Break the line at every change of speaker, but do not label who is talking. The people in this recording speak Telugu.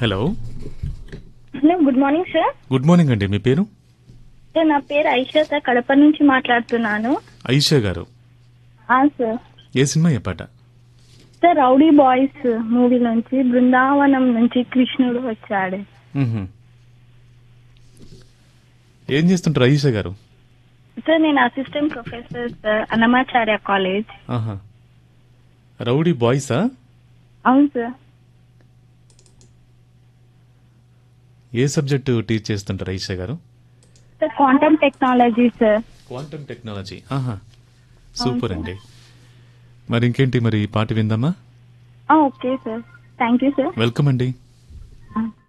Hello
hello good morning sir
good morning అండి మీ పేరు
సార్ నా పేరు ఐషా సార్ కడప నుంచి మాట్లాడుతున్నాను
ఐషా గారు
ఆ, సార్
ఏ సినిమా ఏ పాట
సార్ రౌడీ బాయ్స్ మూవీ నుంచి బృందావనం నుంచి కృష్ణుడు వచ్చాడు
మ్మ్హ. ఏం చేస్తుంటారు ఐషా గారు
సార్ నేను assistant professor sir Annamacharya college
ఆహా రౌడీ బాయ్సా
అవును సార్
ఏ సబ్జెక్టు టీచ్ చేస్తుంటారు ఐషా గారు
sir quantum technology sir
quantum technology ఆహా సూపర్ అండి మరి ఇంకేంటి మరి ఈ పాట విందామా
ఆ, okay sir thank you sir
welcome అండి
ఆ.